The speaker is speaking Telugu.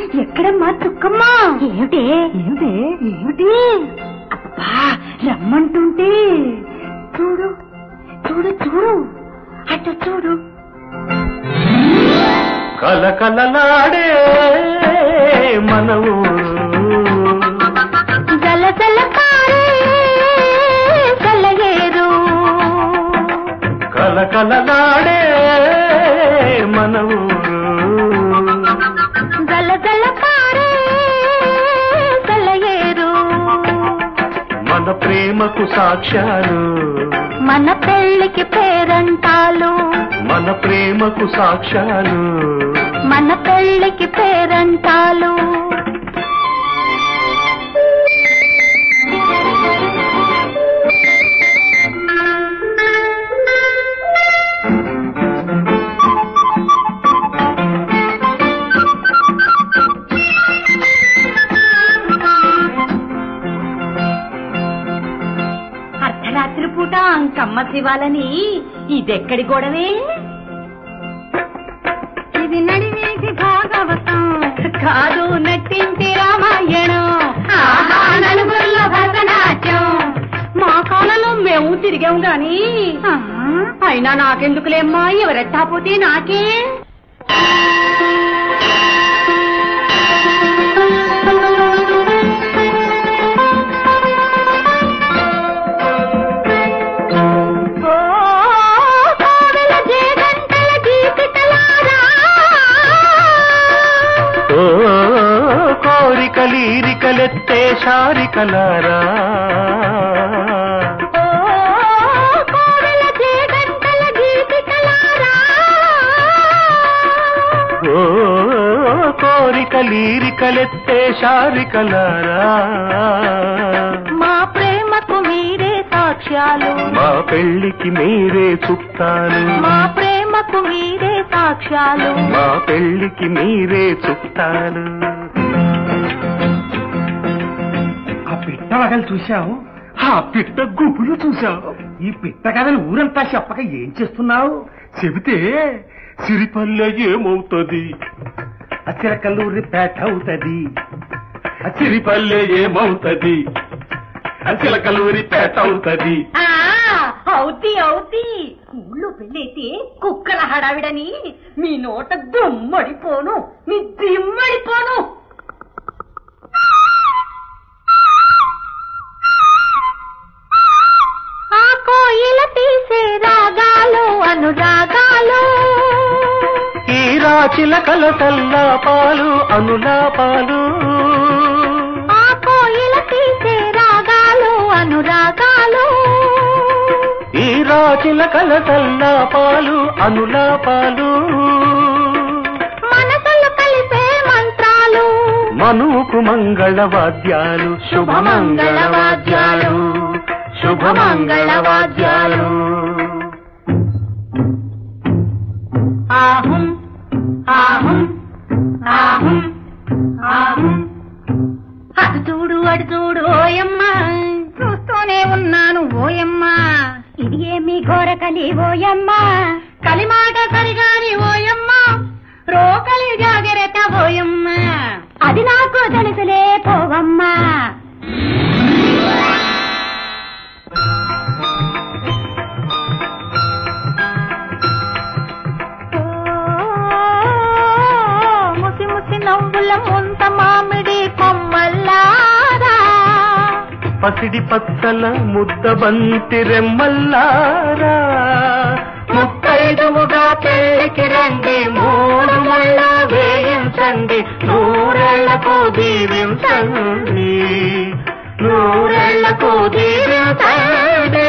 ఎక్కడమ్మా చుక్కమ్మా ఏమిటి ఏమిటి ఏమిటి అబ్బా రమ్మంటుంటే చూడు చూడు చూడు అటు చూడు కలకలలాడే మన ఊరు జల జల పారే సెలయేరు కలకలలాడే మన ఊరు జల జల పారే సెలయేరు మన ప్రేమకు సాక్ష్యాలు మన పెళ్లికి పేరంటాలు మన ప్రేమకు సాక్ష్యాలు మన పెళ్లికి పేరంటాలు అర్ధరాత్రి పూట అంకమ్మ శివాలని ఇదెక్కడి గొడవే ఇది నడివేసి భాగవతం కాదు నట్టింటి రామాయణం ఆహా, నలుగురిలో భరతనాట్యం మా కాలంలో మేము తిరిగాం గాని అయినా నాకెందుకులేమ్మా ఎవరెట్టా పోతే నాకే ఓ కోవెల జేగంటల గీతికలారా ఓ కోరికలీరికలెత్తే శారికలారా ఓ కోవెల జేగంటల గీతికలారా ఓ కోరికలీరికలెత్తే శారికలారా మా ప్రేమకు మీరే సాక్ష్యాలు మా పెళ్లికి మీరే చుట్టాలు మా ప్రేమకు మీరే సాక్ష్యాలు మా పెళ్లికి మీరే చుట్టాలు ఆ పిట్ట వగలు చూశావు ఆ పిట్ట గుబులు చూశావు ఈ పిట్ట కథలు ఊరంతా చెప్పక ఏం చేస్తున్నావు చెబితే సిరిపల్లె ఏమవుతుంది అచిరకల్లూరి పేట అవుతది సిరిపల్లె ఏమవుతుంది అసిలకలూరి పేట అవుతుంది ఆ అవుతి అవుతి ఊళ్ళో పెళ్ళైతే కుక్కల హడావిడని మీ నోట దుమ్మడిపోను మీ దిమ్మడిపోను ఆ కోయిల తీసే రాగాలు అనురాగాలు ఈ రాచిలకల తల్లాపాలు అనులాపాలు ఆ కోయిల తీసే రాగాలు అనురాగాలు ఈ రాచిలకల తల్లాపాలు అనులాపాలు మనసులు కలిపే మంత్రాలు మనువుకు మంగళ వాద్యాలు శుభమంగళ వాద్యాలు శుభమంగళ వాద్యాలు ఆహుం ఆహుం ఆహుం ఆహుం అటు చూడు అటు చూడు ఓయమ్మ చూస్తూనే ఉన్నాను ఓయమ్మ ఇది ఏమి ఘోర కలి ఓయమ్మ కలిమాట సరిగాని ఓయమ్మ రోకలి జాగ్రత్త ఓయమ్మ అది నాకు తెలుసులే పోవమ్మా ముసి ముసి నవ్వుల ముంత మామిడి కొమ్మల్లారా పసిడి పచ్చల ముద్ద బంతి రెమ్మల్లారా ముత్తైదువుగా పెళ్లికి రండి మూడు ముళ్ళ వేయించండి నూరేళ్లకు దీవించండి నూరేళ్లకు దీవించండి